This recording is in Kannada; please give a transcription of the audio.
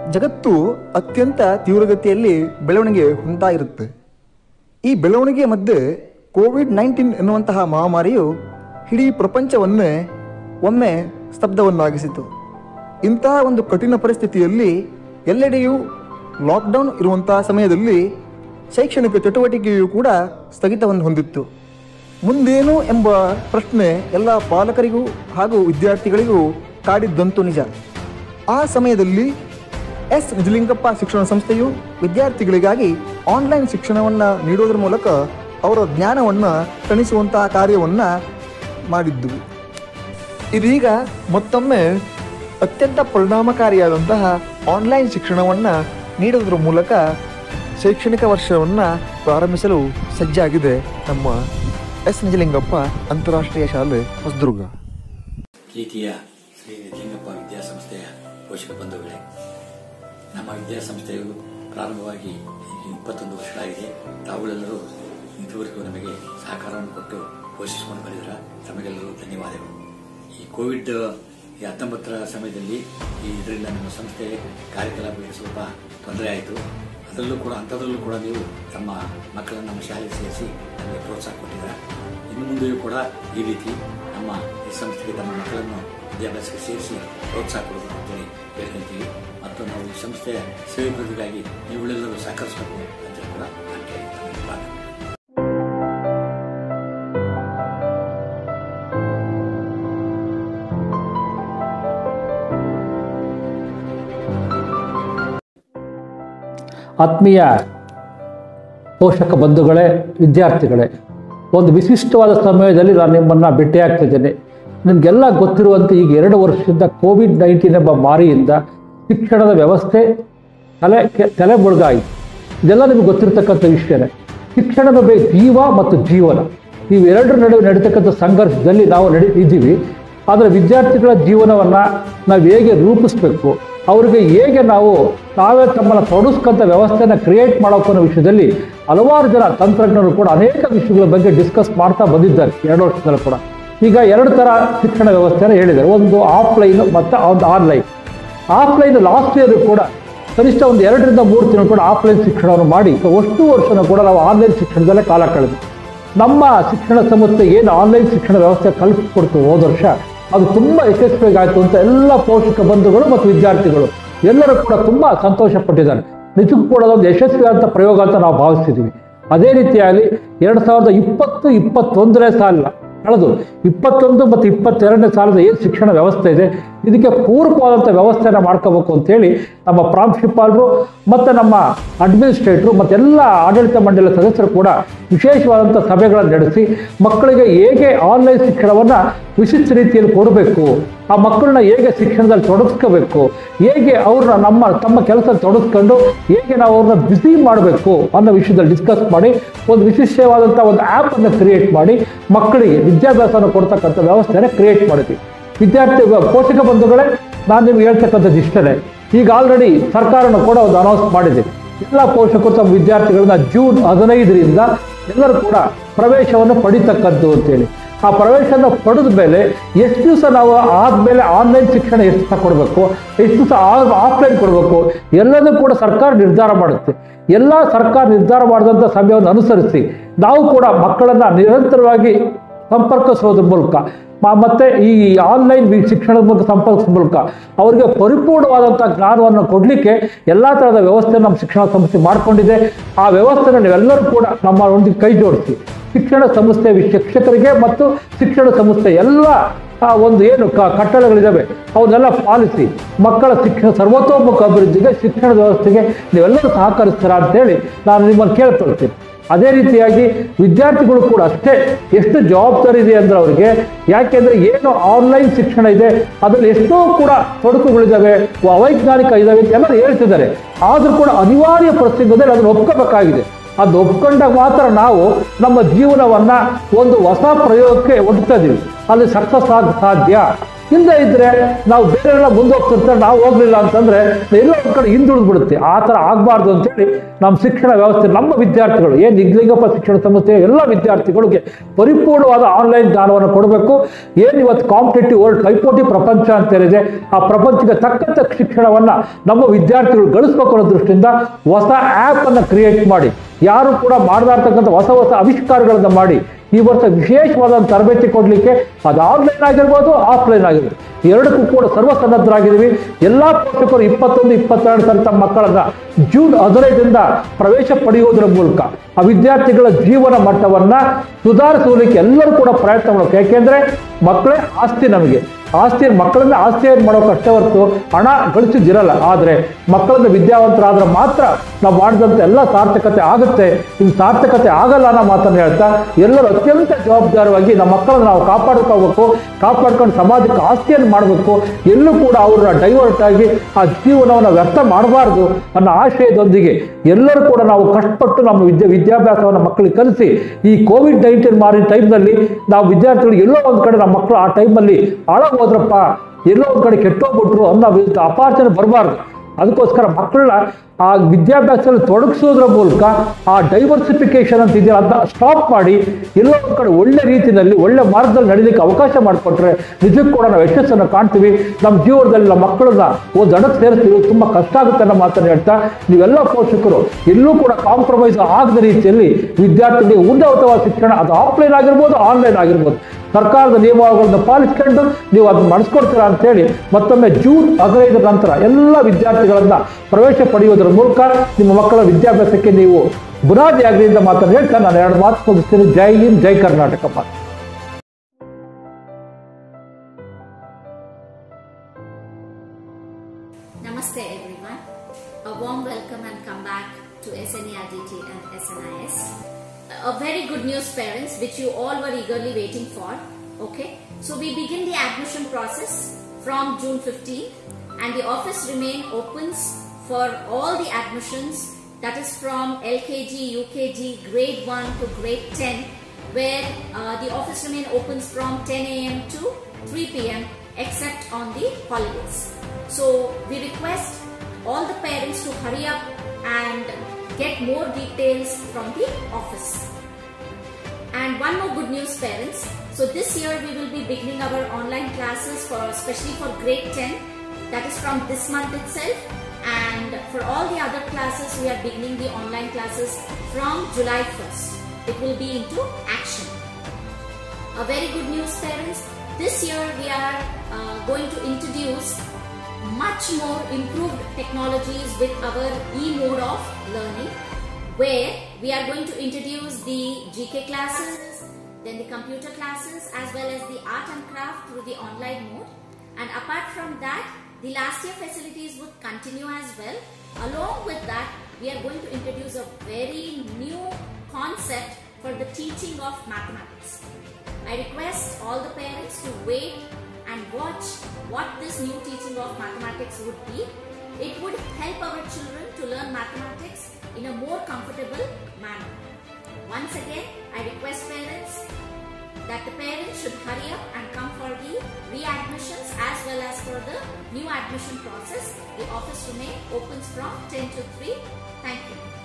ಜಗತ್ತು ಅತ್ಯಂತ ತೀವ್ರಗತಿಯಲ್ಲಿ ಬೆಳವಣಿಗೆ ಹೊಂದ್ತಾ ಇರುತ್ತೆ ಈ ಬೆಳವಣಿಗೆಯ ಮಧ್ಯೆ ಕೋವಿಡ್ ನೈನ್ಟೀನ್ ಎನ್ನುವಂತಹ ಮಹಾಮಾರಿಯು ಇಡೀ ಪ್ರಪಂಚವನ್ನೇ ಒಮ್ಮೆ ಸ್ತಬ್ಧವನ್ನಾಗಿಸಿತು ಇಂತಹ ಒಂದು ಕಠಿಣ ಪರಿಸ್ಥಿತಿಯಲ್ಲಿ ಎಲ್ಲೆಡೆಯೂ ಲಾಕ್ಡೌನ್ ಇರುವಂತಹ ಸಮಯದಲ್ಲಿ ಶೈಕ್ಷಣಿಕ ಚಟುವಟಿಕೆಯು ಕೂಡ ಸ್ಥಗಿತವನ್ನು ಹೊಂದಿತ್ತು ಮುಂದೇನು ಎಂಬ ಪ್ರಶ್ನೆ ಎಲ್ಲ ಪಾಲಕರಿಗೂ ಹಾಗೂ ವಿದ್ಯಾರ್ಥಿಗಳಿಗೂ ಕಾಡಿದ್ದಂತೂ ನಿಜ ಆ ಸಮಯದಲ್ಲಿ ಎಸ್ ನಿಜಲಿಂಗಪ್ಪ ಶಿಕ್ಷಣ ಸಂಸ್ಥೆಯು ವಿದ್ಯಾರ್ಥಿಗಳಿಗಾಗಿ ಆನ್ಲೈನ್ ಶಿಕ್ಷಣವನ್ನು ನೀಡೋದ್ರ ಮೂಲಕ ಅವರ ಜ್ಞಾನವನ್ನು ತಣಿಸುವಂತಹ ಕಾರ್ಯವನ್ನು ಮಾಡಿದ್ದು ಇದೀಗ ಮತ್ತೊಮ್ಮೆ ಅತ್ಯಂತ ಪರಿಣಾಮಕಾರಿಯಾದಂತಹ ಆನ್ಲೈನ್ ಶಿಕ್ಷಣವನ್ನು ನೀಡೋದ್ರ ಮೂಲಕ ಶೈಕ್ಷಣಿಕ ವರ್ಷವನ್ನು ಪ್ರಾರಂಭಿಸಲು ಸಜ್ಜಾಗಿದೆ ನಮ್ಮ ಎಸ್ ನಿಜಲಿಂಗಪ್ಪ ಅಂತಾರಾಷ್ಟ್ರೀಯ ಶಾಲೆ ಹೊಸದುರ್ಗ ಪ್ರೀತಿಯ ಶ್ರೀ ನಿಜಲಿಂಗಪ್ಪ ವಿದ್ಯಾಸಂಸ್ಥೆಯ ಪೋಷಕ ಬಂಧುಗಳೇ ನಮ್ಮ ವಿದ್ಯಾಸಂಸ್ಥೆಯು ಪ್ರಾರಂಭವಾಗಿ ಇಪ್ಪತ್ತೊಂದು ವರ್ಷಗಳಾಗಿದೆ ತಾವುಗಳೆಲ್ಲರೂ ಇದುವರೆಗೂ ನಮಗೆ ಸಹಕಾರವನ್ನು ಕೊಟ್ಟು ಪೋಷಿಸಿಕೊಂಡು ಬಂದಿದ್ದೀರ ತಮಗೆಲ್ಲರೂ ಧನ್ಯವಾದಗಳು ಈ ಕೋವಿಡ್ ಈ ಹತ್ತೊಂಬತ್ತರ ಸಮಯದಲ್ಲಿ ಈ ಇದರಿಂದ ನಮ್ಮ ಸಂಸ್ಥೆ ಕಾರ್ಯಕಲಾಪಕ್ಕೆ ಸ್ವಲ್ಪ ತೊಂದರೆ ಆಯಿತು ಅದರಲ್ಲೂ ಕೂಡ ಅಂಥದ್ರಲ್ಲೂ ಕೂಡ ನೀವು ತಮ್ಮ ಮಕ್ಕಳನ್ನು ನಮ್ಮ ಶಾಲೆಗೆ ಸೇರಿಸಿ ನಮಗೆ ಪ್ರೋತ್ಸಾಹ ಕೊಟ್ಟಿದ್ದೀರ ಇನ್ನು ಮುಂದೆಯೂ ಕೂಡ ಈ ರೀತಿ ನಮ್ಮ ಈ ಸಂಸ್ಥೆಗೆ ತಮ್ಮ ಮಕ್ಕಳನ್ನು ವಿದ್ಯಾಭ್ಯಾಸಕ್ಕೆ ಸೇರಿಸಿ ಪ್ರೋತ್ಸಾಹ ಕೊಡಬೇಕು ಅಂತೇಳಿ ಹೇಳ್ಕೊಂತೀವಿ ಮತ್ತು ನಾವು ಈ ಸಂಸ್ಥೆಯ ಸೇವೆಗಳಿಗಾಗಿ ನೀವುಗಳೆಲ್ಲರೂ ಸಹಕರಿಸಬೇಕು ಅಂತ ಕೂಡ ನಾನು ಕೇಳ್ತೀನಿ ಧನ್ಯವಾದ ಆತ್ಮೀಯ ಪೋಷಕ ಬಂಧುಗಳೇ ವಿದ್ಯಾರ್ಥಿಗಳೇ ಒಂದು ವಿಶಿಷ್ಟವಾದ ಸಮಯದಲ್ಲಿ ನಾನು ನಿಮ್ಮನ್ನು ಭೇಟಿಯಾಗ್ತಿದ್ದೇನೆ ನಿಮಗೆಲ್ಲ ಗೊತ್ತಿರುವಂತೆ ಈಗ ಎರಡು ವರ್ಷದಿಂದ ಕೋವಿಡ್ ನೈನ್ಟೀನ್ ಎಂಬ ಮಾರಿಯಿಂದ ಶಿಕ್ಷಣದ ವ್ಯವಸ್ಥೆ ತಲೆ ಕೆ- ತಲೆ ಮುಳುಗಾಯಿತು ಇದೆಲ್ಲ ನಿಮಗೆ ಗೊತ್ತಿರತಕ್ಕಂಥ ವಿಷಯನೇ ಶಿಕ್ಷಣದ ಬೇ ಜೀವ ಮತ್ತು ಜೀವನ ಇವೆರಡರ ನಡುವೆ ನಡೀತಕ್ಕಂಥ ಸಂಘರ್ಷದಲ್ಲಿ ನಾವು ನಡಿ ಇದ್ದೀವಿ ಆದರೆ ವಿದ್ಯಾರ್ಥಿಗಳ ಜೀವನವನ್ನು ನಾವು ಹೇಗೆ ರೂಪಿಸಬೇಕು ಅವರಿಗೆ ಹೇಗೆ ನಾವು ತಾವೇ ತಮ್ಮನ್ನು ತೊಡಗಿಸ್ಕೊಂಥ ವ್ಯವಸ್ಥೆನ ಕ್ರಿಯೇಟ್ ಮಾಡೋಕೆ ಅನ್ನೋ ವಿಷಯದಲ್ಲಿ ಹಲವಾರು ಜನ ತಂತ್ರಜ್ಞರು ಕೂಡ ಅನೇಕ ವಿಷಯಗಳ ಬಗ್ಗೆ ಡಿಸ್ಕಸ್ ಮಾಡ್ತಾ ಬಂದಿದ್ದಾರೆ ಎರಡು ವರ್ಷದಲ್ಲಿ ಕೂಡ ಈಗ ಎರಡು ಥರ ಶಿಕ್ಷಣ ವ್ಯವಸ್ಥೆನ ಹೇಳಿದ್ದಾರೆ ಒಂದು ಆಫ್ಲೈನ್ ಮತ್ತು ಒಂದು ಆನ್ಲೈನ್ ಆಫ್ಲೈನ್ ಲಾಸ್ಟ್ ಇಯರ್ ಕೂಡ ಕನಿಷ್ಠ ಒಂದು ಎರಡರಿಂದ ಮೂರು ತಿಂಗಳು ಕೂಡ ಆಫ್ಲೈನ್ ಶಿಕ್ಷಣವನ್ನು ಮಾಡಿ ಅಷ್ಟು ವರ್ಷನೂ ಕೂಡ ನಾವು ಆನ್ಲೈನ್ ಶಿಕ್ಷಣದಲ್ಲೇ ಕಾಲ ಕಳೆದ್ವಿ ನಮ್ಮ ಶಿಕ್ಷಣ ಸಂಸ್ಥೆ ಏನು ಆನ್ಲೈನ್ ಶಿಕ್ಷಣ ವ್ಯವಸ್ಥೆ ಕಲ್ಪಿಸ್ಕೊಡ್ತು ಹೋದ ವರ್ಷ ಅದು ತುಂಬ ಯಶಸ್ವಿಯಾಯಿತು ಅಂತ ಎಲ್ಲ ಪೋಷಕ ಬಂಧುಗಳು ಮತ್ತು ವಿದ್ಯಾರ್ಥಿಗಳು ಎಲ್ಲರೂ ಕೂಡ ತುಂಬ ಸಂತೋಷ ಪಟ್ಟಿದ್ದಾರೆ ನಿಜಕ್ಕೂ ಕೂಡ ಅದೊಂದು ಯಶಸ್ವಿಯಾದಂಥ ಪ್ರಯೋಗ ಅಂತ ನಾವು ಭಾವಿಸ್ತಿದ್ದೀವಿ ಅದೇ ರೀತಿಯಾಗಿ ಎರಡು ಸಾವಿರದ ಇಪ್ಪತ್ತು ಇಪ್ಪತ್ತೊಂದನೇ ಸಾಲ ಕಳೆದು ಇಪ್ಪತ್ತೊಂದು ಮತ್ತು ಇಪ್ಪತ್ತೆರಡನೇ ಸಾಲದ ಏನು ಶಿಕ್ಷಣ ವ್ಯವಸ್ಥೆ ಇದೆ ಇದಕ್ಕೆ ಪೂರಕವಾದಂಥ ವ್ಯವಸ್ಥೆನ ಮಾಡ್ಕೋಬೇಕು ಅಂತೇಳಿ ನಮ್ಮ ಪ್ರಾಂಶುಪಾಲರು ಮತ್ತು ನಮ್ಮ ಅಡ್ಮಿನಿಸ್ಟ್ರೇಟ್ರು ಮತ್ತೆಲ್ಲ ಆಡಳಿತ ಮಂಡಳಿ ಸದಸ್ಯರು ಕೂಡ ವಿಶೇಷವಾದಂಥ ಸಭೆಗಳನ್ನು ನಡೆಸಿ ಮಕ್ಕಳಿಗೆ ಹೇಗೆ ಆನ್ಲೈನ್ ಶಿಕ್ಷಣವನ್ನು ವಿಶಿಷ್ಟ ರೀತಿಯಲ್ಲಿ ಕೊಡಬೇಕು ಆ ಮಕ್ಕಳನ್ನ ಹೇಗೆ ಶಿಕ್ಷಣದಲ್ಲಿ ತೊಡಗಿಸ್ಕೋಬೇಕು ಹೇಗೆ ಅವ್ರನ್ನ ನಮ್ಮ ತಮ್ಮ ಕೆಲಸ ತೊಡಗಿಸ್ಕೊಂಡು ಹೇಗೆ ನಾವು ಅವ್ರನ್ನ ಬ್ಯುಸಿ ಮಾಡಬೇಕು ಅನ್ನೋ ವಿಷಯದಲ್ಲಿ ಡಿಸ್ಕಸ್ ಮಾಡಿ ಒಂದು ವಿಶಿಷ್ಟವಾದಂಥ ಒಂದು ಆ್ಯಪನ್ನು ಕ್ರಿಯೇಟ್ ಮಾಡಿ ಮಕ್ಕಳಿಗೆ ವಿದ್ಯಾಭ್ಯಾಸವನ್ನು ಕೊಡ್ತಕ್ಕಂಥ ವ್ಯವಸ್ಥೆನ ಕ್ರಿಯೇಟ್ ಮಾಡಿದ್ವಿ ವಿದ್ಯಾರ್ಥಿ ಪೋಷಕ ಬಂಧುಗಳೇ ನಾನು ನಿಮ್ಗೆ ಹೇಳ್ತಕ್ಕಂಥದ್ದು ಇಷ್ಟನೇ ಈಗ ಆಲ್ರೆಡಿ ಸರ್ಕಾರನು ಕೂಡ ಒಂದು ಅನೌನ್ಸ್ ಮಾಡಿದೆ ಎಲ್ಲ ಪೋಷಕರು ತಮ್ಮ ವಿದ್ಯಾರ್ಥಿಗಳನ್ನ ಜೂನ್ ಹದಿನೈದರಿಂದ ಎಲ್ಲರೂ ಕೂಡ ಪ್ರವೇಶವನ್ನು ಪಡಿತಕ್ಕದ್ದು ಅಂತೇಳಿ ಆ ಪ್ರವೇಶನ ಪಡೆದ ಮೇಲೆ ಎಷ್ಟು ದಿವಸ ನಾವು ಆದಮೇಲೆ ಆನ್ಲೈನ್ ಶಿಕ್ಷಣ ಎಷ್ಟು ದಿವಸ ಕೊಡಬೇಕು ಎಷ್ಟು ದಿವಸ ಆಫ್ಲೈನ್ ಕೊಡಬೇಕು ಎಲ್ಲದೂ ಕೂಡ ಸರ್ಕಾರ ನಿರ್ಧಾರ ಮಾಡುತ್ತೆ ಎಲ್ಲ ಸರ್ಕಾರ ನಿರ್ಧಾರ ಮಾಡಿದಂಥ ಸಮಯವನ್ನು ಅನುಸರಿಸಿ ನಾವು ಕೂಡ ಮಕ್ಕಳನ್ನು ನಿರಂತರವಾಗಿ ಸಂಪರ್ಕಿಸೋದ್ರ ಮೂಲಕ ಮ- ಮತ್ತೆ ಈ ಆನ್ಲೈನ್ ವಿ- ಶಿಕ್ಷಣದ ಮೂಲಕ ಸಂಪರ್ಕಿಸೋ ಮೂಲಕ ಅವರಿಗೆ ಪರಿಪೂರ್ಣವಾದಂಥ ಜ್ಞಾನವನ್ನು ಕೊಡಲಿಕ್ಕೆ ಎಲ್ಲ ಥರದ ವ್ಯವಸ್ಥೆ ನಮ್ಮ ಶಿಕ್ಷಣ ಸಂಸ್ಥೆ ಮಾಡಿಕೊಂಡಿದೆ ಆ ವ್ಯವಸ್ಥೆನ ನೀವೆಲ್ಲರೂ ಕೂಡ ನಮ್ಮ ಒಂದಿಗೆ ಕೈ ಜೋಡಿಸಿ ಶಿಕ್ಷಣ ಸಂಸ್ಥೆ ವಿ- ಶಿಕ್ಷಕರಿಗೆ ಮತ್ತು ಶಿಕ್ಷಣ ಸಂಸ್ಥೆ ಎಲ್ಲ ಆ ಒಂದು ಏನು ಕ ಕಟ್ಟಡಗಳಿದ್ದಾವೆ ಅವನ್ನೆಲ್ಲ ಪಾಲಿಸಿ ಮಕ್ಕಳ ಶಿಕ್ಷಣ ಸರ್ವತೋಮುಖ ಅಭಿವೃದ್ಧಿಗೆ ಶಿಕ್ಷಣ ವ್ಯವಸ್ಥೆಗೆ ನೀವೆಲ್ಲರೂ ಸಹಕರಿಸ್ತೀರಾ ಅಂತೇಳಿ ನಾನು ನಿಮ್ಮನ್ನು ಕೇಳ್ಕೊಳ್ತೀನಿ ಅದೇ ರೀತಿಯಾಗಿ ವಿದ್ಯಾರ್ಥಿಗಳು ಕೂಡ ಅಷ್ಟೇ ಎಷ್ಟು ಜವಾಬ್ದಾರಿ ಇದೆ ಅಂದ್ರೆ ಅವರಿಗೆ ಯಾಕೆಂದ್ರೆ ಏನು ಆನ್ಲೈನ್ ಶಿಕ್ಷಣ ಇದೆ ಅದರಲ್ಲಿ ಎಷ್ಟೋ ಕೂಡ ತೊಡಕುಗಳಿದ್ದಾವೆ ಅವೈಜ್ಞಾನಿಕ ಇದಾವೆ ಅಂತ ಎಲ್ಲರೂ ಹೇಳ್ತಿದ್ದಾರೆ ಆದರೂ ಕೂಡ ಅನಿವಾರ್ಯ ಪ್ರಸಂಗದಲ್ಲಿ ಅದನ್ನು ಒಪ್ಕೋಬೇಕಾಗಿದೆ ಅದು ಒಪ್ಕೊಂಡಾಗ ಮಾತ್ರ ನಾವು ನಮ್ಮ ಜೀವನವನ್ನ ಒಂದು ಹೊಸ ಪ್ರಯೋಗಕ್ಕೆ ಒಡ್ತಾ ಇದೀವಿ ಅಲ್ಲಿ ಸಕ್ಸಸ್ ಆಗ ಸಾಧ್ಯ ಇಲ್ಲದೆ ಇದ್ರೆ ನಾವು ಬೇರೆಲ್ಲ ಮುಂದೋಗ್ತಿರ್ತಾರೆ ನಾವು ಹೋಗ್ಲಿಲ್ಲ ಅಂತಂದ್ರೆ ಎಲ್ಲೋ ಒಂದ್ ಕಡೆ ಹಿಂದುಳಿದು ಬಿಡುತ್ತೆ ಆ ಥರ ಆಗಬಾರ್ದು ಅಂತೇಳಿ ನಮ್ಮ ಶಿಕ್ಷಣ ವ್ಯವಸ್ಥೆ ನಮ್ಮ ವಿದ್ಯಾರ್ಥಿಗಳು ಏನು ನಿಜಲಿಂಗಪ್ಪ ಶಿಕ್ಷಣ ಸಂಸ್ಥೆಯ ಎಲ್ಲ ವಿದ್ಯಾರ್ಥಿಗಳಿಗೆ ಪರಿಪೂರ್ಣವಾದ ಆನ್ಲೈನ್ ಜ್ಞಾನವನ್ನು ಕೊಡಬೇಕು ಏನು ಇವತ್ತು ಕಾಂಪಿಟೇಟಿವ್ ವರ್ಲ್ಡ್ ಕೈಪೋಟಿ ಪ್ರಪಂಚ ಅಂತ ಏನಿದೆ ಆ ಪ್ರಪಂಚಕ್ಕೆ ತಕ್ಕಂಥ ಶಿಕ್ಷಣವನ್ನ ನಮ್ಮ ವಿದ್ಯಾರ್ಥಿಗಳು ಗಳಿಸ್ಬೇಕು ಅನ್ನೋ ದೃಷ್ಟಿಯಿಂದ ಹೊಸ ಆ್ಯಪ್ ಅನ್ನು ಕ್ರಿಯೇಟ್ ಮಾಡಿ ಯಾರು ಕೂಡ ಮಾಡದಾ ಇರ್ತಕ್ಕಂಥ ಹೊಸ ಹೊಸ ಆವಿಷ್ಕಾರಗಳನ್ನು ಮಾಡಿ ಈ ವರ್ಷ ವಿಶೇಷವಾದ ತರಬೇತಿ ಕೊಡಲಿಕ್ಕೆ ಅದು ಆನ್ಲೈನ್ ಆಗಿರ್ಬೋದು ಆಫ್ಲೈನ್ ಆಗಿರ್ಬೋದು ಎರಡಕ್ಕೂ ಕೂಡ ಸರ್ವಸನ್ನದ್ಧರಾಗಿದ್ದೀವಿ ಎಲ್ಲ ಪೋಷಕರು ಇಪ್ಪತ್ತೊಂದು ಇಪ್ಪತ್ತೆರಡು ಸಾವಿರ ತಮ್ಮ ಮಕ್ಕಳನ್ನ ಜೂನ್ ಹದಿನೈದರಿಂದ ಪ್ರವೇಶ ಪಡೆಯುವುದರ ಮೂಲಕ ಆ ವಿದ್ಯಾರ್ಥಿಗಳ ಜೀವನ ಮಟ್ಟವನ್ನ ಸುಧಾರಿಸುವುದಕ್ಕೆ ಎಲ್ಲರೂ ಕೂಡ ಪ್ರಯತ್ನ ಮಾಡಬೇಕು ಯಾಕೆಂದ್ರೆ ಮಕ್ಕಳೇ ಆಸ್ತಿ ನಮಗೆ ಆಸ್ತಿ ಮಕ್ಕಳನ್ನ ಆಸ್ತಿಯನ್ನು ಮಾಡೋ ಕಷ್ಟ ಹೊರತು ಹಣ ಗಳಿಸಿದಿರಲ್ಲ ಆದರೆ ಮಕ್ಕಳನ್ನ ವಿದ್ಯಾವಂತರಾದ್ರೆ ಮಾತ್ರ ನಾವು ಮಾಡಿದಂಥ ಎಲ್ಲ ಸಾರ್ಥಕತೆ ಆಗುತ್ತೆ ಇದು ಸಾರ್ಥಕತೆ ಆಗಲ್ಲ ಅನ್ನೋ ಮಾತನ್ನು ಹೇಳ್ತಾ ಎಲ್ಲರೂ ಅತ್ಯಂತ ಜವಾಬ್ದಾರವಾಗಿ ನಮ್ಮ ಮಕ್ಕಳನ್ನ ನಾವು ಕಾಪಾಡ್ಕೋಬೇಕು ಕಾಪಾಡ್ಕೊಂಡು ಸಮಾಜಕ್ಕೆ ಆಸ್ತಿಯನ್ನು ಮಾಡಬೇಕು ಎಲ್ಲೂ ಕೂಡ ಅವ್ರನ್ನ ಡೈವರ್ಟ್ ಆಗಿ ಆ ಜೀವನವನ್ನು ವ್ಯರ್ಥ ಮಾಡಬಾರ್ದು ಅನ್ನೋ ಆಶಯದೊಂದಿಗೆ ಎಲ್ಲರೂ ಕೂಡ ನಾವು ಕಷ್ಟಪಟ್ಟು ನಮ್ಮ ವಿದ್ಯಾ ವಿದ್ಯಾಭ್ಯಾಸವನ್ನು ಮಕ್ಕಳಿಗೆ ಕಲಿಸಿ ಈ ಕೋವಿಡ್ ನೈನ್ಟೀನ್ ಮಾರಿ ಟೈಮ್ನಲ್ಲಿ ನಾವು ವಿದ್ಯಾರ್ಥಿಗಳಿಗೆ ಎಲ್ಲೋ ಒಂದು ಕಡೆ ನಮ್ಮ ಮಕ್ಕಳು ಆ ಟೈಮಲ್ಲಿ ಹಾಳಾಗಿ ಹೋದ್ರಪ್ಪ ಎಲ್ಲೋ ಒಂದು ಕಡೆ ಕೆಟ್ಟೋಗ್ಬಿಟ್ರು ಅನ್ನೋ ವಿರುದ್ಧ ಅಪಾರ್ಚನೆ ಬರಬಾರ್ದು ಅದಕ್ಕೋಸ್ಕರ ಮಕ್ಕಳನ್ನ ಆ ವಿದ್ಯಾಭ್ಯಾಸದಲ್ಲಿ ತೊಡಗಿಸೋದ್ರ ಮೂಲಕ ಆ ಡೈವರ್ಸಿಫಿಕೇಶನ್ ಅಂತ ಇದೆಯಲ್ಲ ಅದನ್ನ ಸ್ಟಾಪ್ ಮಾಡಿ ಎಲ್ಲೋ ಒಂದು ಕಡೆ ಒಳ್ಳೆ ರೀತಿಯಲ್ಲಿ ಒಳ್ಳೆ ಮಾರ್ಗದಲ್ಲಿ ನಡೀಲಿಕ್ಕೆ ಅವಕಾಶ ಮಾಡಿಕೊಟ್ರೆ ನಿಜಕ್ಕೂ ಕೂಡ ನಾವು ಯಶಸ್ಸನ್ನು ಕಾಣ್ತೀವಿ ನಮ್ಮ ಜೀವನದಲ್ಲಿ ನಮ್ಮ ಮಕ್ಕಳನ್ನ ಒಂದು ಅಡಕ್ಕೆ ಸೇರಿಸ್ತೀವಿ ತುಂಬ ಕಷ್ಟ ಆಗುತ್ತೆ ಅನ್ನೋ ಮಾತನ್ನು ಹೇಳ್ತಾ ನೀವೆಲ್ಲ ಪೋಷಕರು ಎಲ್ಲೂ ಕೂಡ ಕಾಂಪ್ರಮೈಸ್ ಆಗದ ರೀತಿಯಲ್ಲಿ ವಿದ್ಯಾರ್ಥಿಗಳಿಗೆ ಉನ್ನತವಾದ ಶಿಕ್ಷಣ ಅದು ಆಫ್ಲೈನ್ ಆಗಿರ್ಬೋದು ಆನ್ಲೈನ್ ಆಗಿರ್ಬೋದು ಸರ್ಕಾರದ ನಿಯಮಗಳನ್ನು ಪಾಲಿಸ್ಕೊಂಡು ನೀವು ಅದನ್ನ ಮಾಡಿಸ್ಕೊಡ್ತೀರಾ ಅಂತೇಳಿ ಮತ್ತೊಮ್ಮೆ ಜೂನ್ ಹದಿನೈದರ ನಂತರ ಎಲ್ಲ ವಿದ್ಯಾರ್ಥಿಗಳನ್ನ ಪ್ರವೇಶ ಪಡೆಯುವುದರ ಮೂಲಕ ನಿಮ್ಮ ಮಕ್ಕಳ ವಿದ್ಯಾಭ್ಯಾಸಕ್ಕೆ ನೀವು ಬುನಾದಿ ಆಗಲಿ ಅಂತ ಮಾತನ್ನು ಹೇಳ್ತಾ ನಾನು ಎರಡು ಮಾತು ಮುಗಿಸ್ತೀನಿ ಜೈ ಹಿಂದ್ ಜೈ ಕರ್ನಾಟಕ ಮಾತು Namaste everyone. A warm welcome and come back to SNERDT and SNIS. A very good news parents which you all were eagerly waiting for. Okay. So we begin the admission process from June 15th and the office remain opens for all the admissions that is from LKG, UKG, grade 1 to grade 10 where uh, the office remain opens from 10 a.m. to 3 p.m. except on the holidays. So we request all the parents to hurry up and get more details from the office. And one more good news parents. So this year we will be beginning our online classes for especially for grade 10 that is from this month itself and for all the other classes we are beginning the online classes from July 1st. It will be into action. A very good news parents. This year we are uh, going to introduce much more improved technologies with our e-mode of learning where we are going to introduce the GK classes, then the computer classes as well as the art and craft through the online mode and apart from that the last year facilities would continue as well. Along with that we are going to introduce a very new concept for the teaching of mathematics. I request all the parents to wait and watch what this new teaching of mathematics would be. It would help our children to learn mathematics in a more comfortable manner. Once again, I request parents that the parents should hurry up and come for the readmissions as well as for the new admission process. The office remain opens from 10 to 3. Thank you.